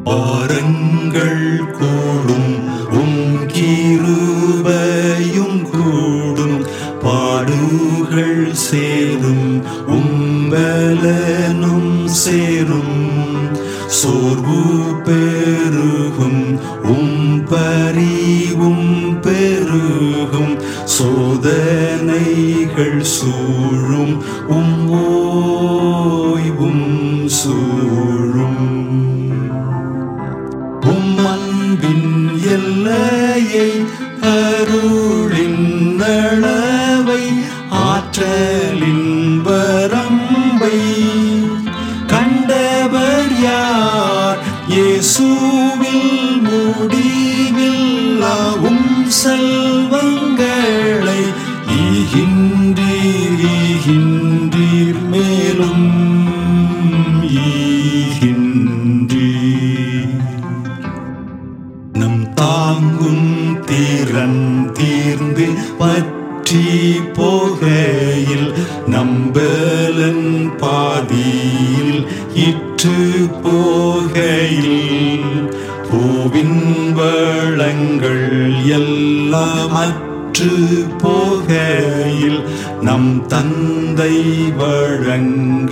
பாரங்கள் கூடும் உம் கிருபையும் கூடும் பாடுகள் சேரும் உம்பலனும் சேரும் சோர்வு பெருகும் உம் பரிவும் பெருகும் சோதனைகள் சூழும் உம் ஓய்வும் சூழும் உம் அன்பின் எல்லையை அருளின் அளவை ஆற்றலின் வரம்பை கண்டவர் யார் இயேசுவில் முடிவில்லாவும் செல்வங்களை ஈகின்றீர் ஈகின்றீர் மேலும் ஈகின்றீர் நம் தாங்கும் திறன் தீர்ந்து பற்றி போகையில் நம்பலன் பாதியில் இற்று போகையில் பூவின் வளங்கள் எல்லாம் அற்று போகையில் நம் தந்தை வழங்க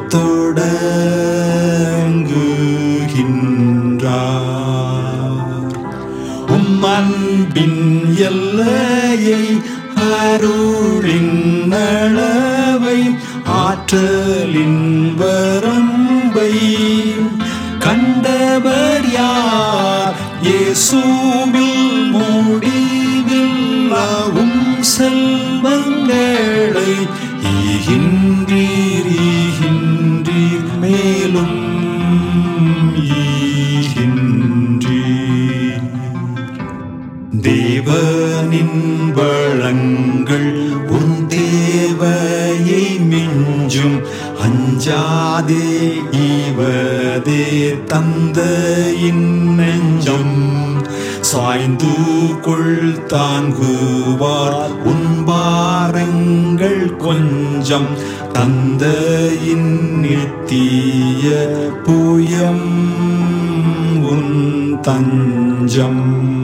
தொடங்குகின்றார் உம் அன்பின் எல்லையை அருளின் அளவை ஆற்றலின் வரம்பை கண்டவர் யார் இயேசுவில் முடிவில்லாவும் செல்வங்களை ஈகின்றீர் ஈகின்றீர் மேலும் ஈகின்றீர் தேவனின் வளங்கள் உன் தேவையை மிஞ்சும் அஞ்சாதே ஈவதே தந்தையின் நெஞ்சம் சாய்ந்து கொள் தாங்குவார் உன் பாரங்கள் கொஞ்சம் தந்தையின் நித்திய புயம் உன் தஞ்சம்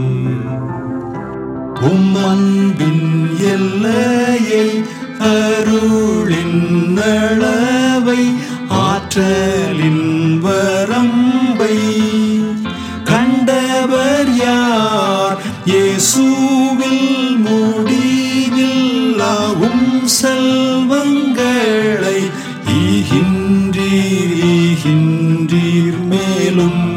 உம் அன்பின் எல்லையை அருளின் அளவை ஆற்றலின் வரம்பை கண்டவர் யார் இயேசுவில் முடிவில்லாவும் செல்வங்களை ஈகின்றீர் ஈகின்றீர் மேலும்